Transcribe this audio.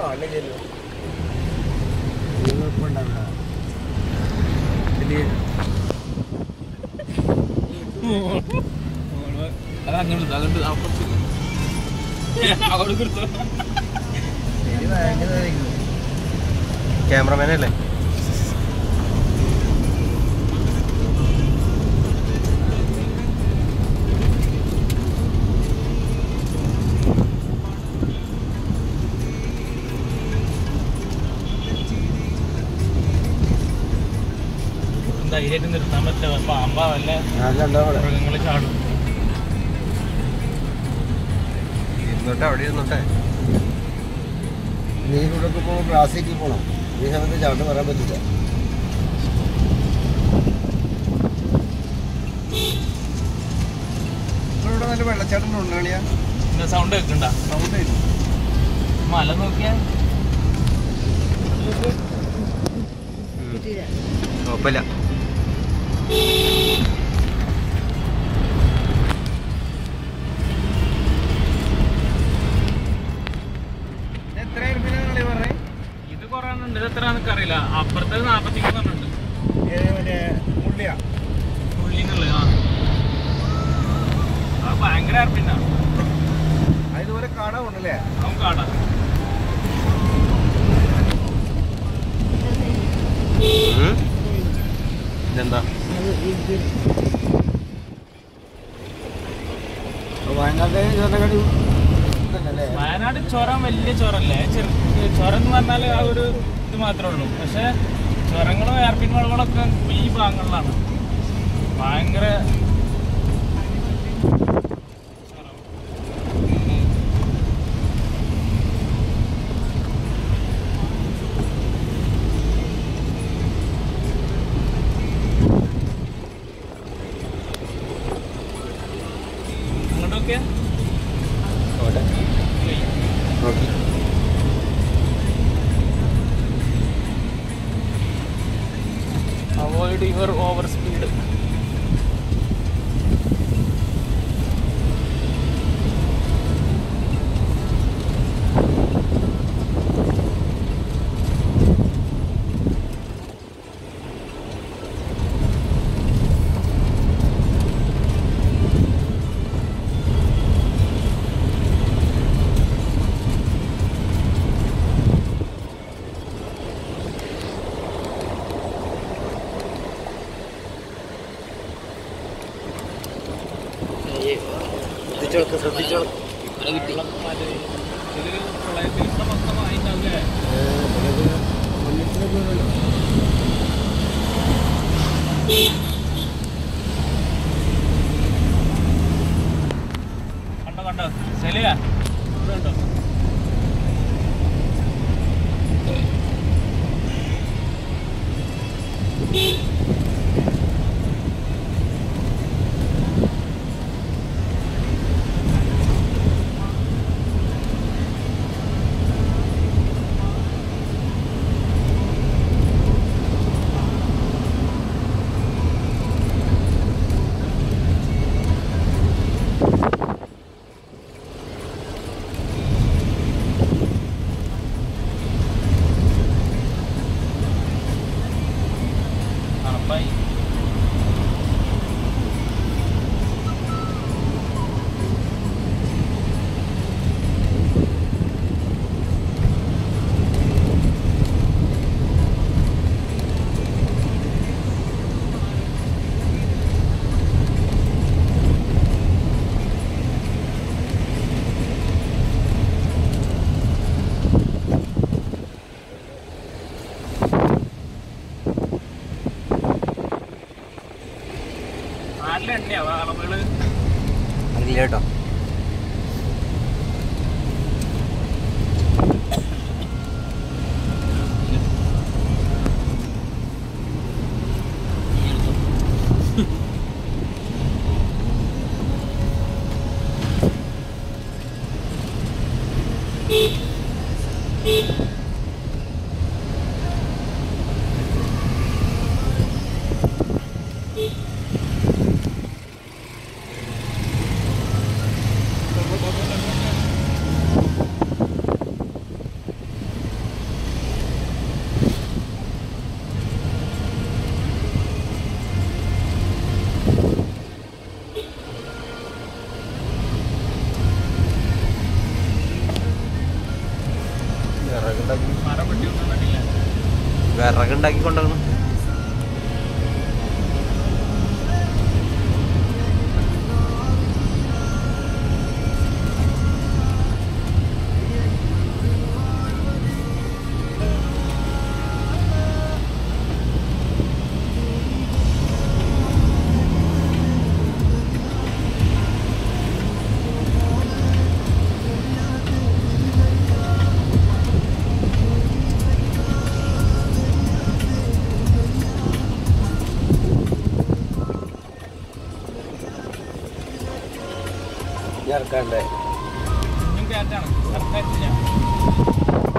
കാണില്ലല്ലോ അത് അങ്ങനെ അതുകൊണ്ട് അപ്പുറത്ത് അവിടെ കൊടുത്തു ക്യാമറമാനല്ലേ ധൈര്യമായിട്ട് നിർത്താൻ പറ്റില്ല പാമ്പാ വല്ല മൃഗങ്ങൾ ചാടും ഇരുന്നോട്ടെ അവിടെ ഇരുന്നോട്ടെ നീ ഇവിടെ പോകുമ്പോൾ ക്ലാസ്സിലേക്ക് പോകണം ഈ സമയത്ത് ചാട്ട് പറയാൻ പറ്റില്ല ഇവിടെ നല്ല വെള്ളച്ചാട്ടം ഉണ്ടാണിയാ പിന്നെ സൗണ്ട് കേൾക്കണ്ട സൗണ്ട് മല നോക്കിയാ കുഴപ്പമില്ല എത്രയായിരുന്നു പറഞ്ഞേ ഇത് കൊറേ ഉണ്ട് ഇത് എത്ര അറിയില്ല അപ്പുറത്തെ നാപ്പത്തി മൂന്നെണ്ണുണ്ട് മറ്റേ മുള്ളിയാ പുള്ളിന്നുള്ളത് ആ അത് ഭയങ്കര അർപ്പിന്ന ഇതുപോലെ കാണാറുണ്ടല്ലേ നമുക്ക് കാണാം ഇതെന്താ വയനാട് ചുരക്കടി ഇതല്ലേ വയനാട് ചുരം വലിയ ചുരല്ലേ ചെറു ചുരം എന്ന് പറഞ്ഞാൽ ആ ഒരു ഇത് മാത്രമേ ഉള്ളൂ പക്ഷെ ചുരങ്ങളും എയർപിൻ വളവുകളൊക്കെ ഈ ഭാഗങ്ങളിലാണ് ഭയങ്കര ചുരം. അങ്ങോട്ടൊക്കെ നോക്കി അവോയ്ഡ് യുവർ ഓവർ സ്പീഡ് ശ്രദ്ധിച്ചോളക്ക് ശ്രദ്ധിച്ചോളക്ക് ഇതില് പ്രളയത്തിൽ ഇവിടെ മൊത്തം ആയിട്ടുണ്ടാവില്ലേ കണ്ടോ കണ്ടോ ശരിയാ ഇവിടെ ഉണ്ടോ തണുപ്പായി നല്ല എണ്ണയാ അളവുകള് അറിയില്ല കേട്ടോ വിറകുണ്ടാക്കി കൊണ്ടുപോകണം ഞാൻ ഇറക്കാണ്ടേ ഇനിയും കയറ്റാണ് സർക്കാരില്ല